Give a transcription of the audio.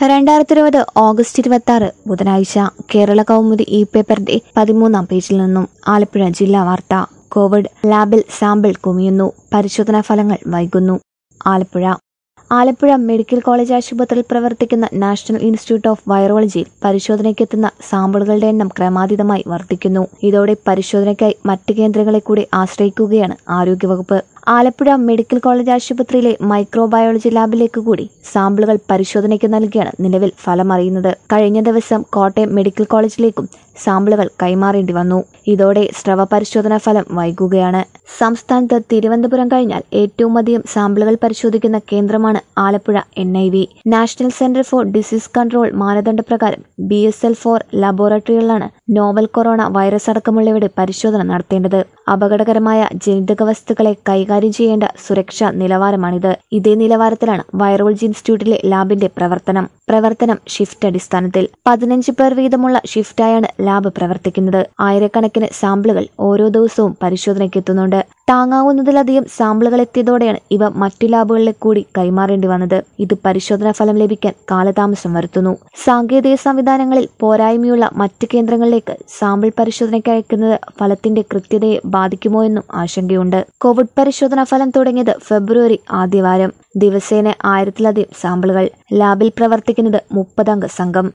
രണ്ടായിരത്തി ഇരുപത് ഓഗസ്റ്റ് ഇരുപത്തി ആറ് ബുധനാഴ്ച കേരള കൗമുദി ഇ പേപ്പറിന്റെ പതിമൂന്നാം പേജിൽ നിന്നും ആലപ്പുഴ ജില്ലാ വാർത്ത കോവിഡ് ലാബിൽ സാമ്പിൾ കുമിയുന്നു പരിശോധനാ ഫലങ്ങൾ വൈകുന്നു ആലപ്പുഴ ആലപ്പുഴ മെഡിക്കൽ കോളേജ് ആശുപത്രിയിൽ പ്രവർത്തിക്കുന്ന നാഷണൽ ഇൻസ്റ്റിറ്റ്യൂട്ട് ഓഫ് വൈറോളജിയിൽ പരിശോധനയ്ക്കെത്തുന്ന സാമ്പിളുകളുടെ എണ്ണം ക്രമാതീതമായി വർദ്ധിക്കുന്നു ഇതോടെ പരിശോധനയ്ക്കായി മറ്റ് കേന്ദ്രങ്ങളെ കൂടി ആശ്രയിക്കുകയാണ് ആരോഗ്യവകുപ്പ് ആലപ്പുഴ മെഡിക്കൽ കോളേജ് ആശുപത്രിയിലെ മൈക്രോബയോളജി ലാബിലേക്ക് കൂടി സാമ്പിളുകൾ പരിശോധനയ്ക്ക് നൽകിയാണ് നിലവിൽ ഫലമറിയുന്നത് കഴിഞ്ഞ ദിവസം കോട്ടയം മെഡിക്കൽ കോളേജിലേക്കും സാമ്പിളുകൾ കൈമാറേണ്ടി വന്നു ഇതോടെ സ്രവ പരിശോധനാ ഫലം വൈകുകയാണ് സംസ്ഥാനത്ത് തിരുവനന്തപുരം കഴിഞ്ഞാൽ ഏറ്റവും അധികം സാമ്പിളുകൾ പരിശോധിക്കുന്ന കേന്ദ്രമാണ് Alappuzha N I V national centre for disease control മാനദണ്ഡപ്രകാരം ബി എസ് എൽ ഫോർ ലബോറട്ടറികളിലാണ് നോവൽ കൊറോണ വൈറസ് അടക്കമുള്ളവയുടെ പരിശോധന നടത്തേണ്ടത് അപകടകരമായ ജനിതക വസ്തുക്കളെ കൈകാര്യം ചെയ്യേണ്ട സുരക്ഷാ നിലവാരമാണിത് ഇതേ നിലവാരത്തിലാണ് വൈറോളജി ഇൻസ്റ്റിറ്റ്യൂട്ടിലെ ലാബിന്റെ പ്രവർത്തനം പ്രവർത്തനം ഷിഫ്റ്റ് അടിസ്ഥാനത്തിൽ പതിനഞ്ച് പേർ വീതമുള്ള ഷിഫ്റ്റായാണ് ലാബ് പ്രവർത്തിക്കുന്നത് ആയിരക്കണക്കിന് സാമ്പിളുകൾ ഓരോ ദിവസവും പരിശോധനയ്ക്ക് എത്തുന്നുണ്ട് താങ്ങാവുന്നതിലധികം സാമ്പിളുകൾ എത്തിയതോടെയാണ് ഇവ മറ്റു ലാബുകളിലേക്ക് കൂടി കൈമാറേണ്ടി വന്നത് ഇത് പരിശോധനാ ഫലം ലഭിക്കാൻ കാലതാമസം വരുത്തുന്നു സാങ്കേതിക സംവിധാനങ്ങളിൽ പോരായ്മയുള്ള മറ്റ് കേന്ദ്രങ്ങളിലേക്ക് സാമ്പിൾ പരിശോധനയ്ക്ക് അയക്കുന്നത് ഫലത്തിന്റെ കൃത്യതയെ ബാധിക്കുമോ എന്നും ആശങ്കയുണ്ട് കോവിഡ് പരിശോധനാ ഫലം തുടങ്ങിയത് ഫെബ്രുവരി ആദ്യവാരം ദിവസേന ആയിരത്തിലധികം സാമ്പിളുകൾ ലാബിൽ പ്രവർത്തിക്കുന്നത് മുപ്പതംഗ സംഘം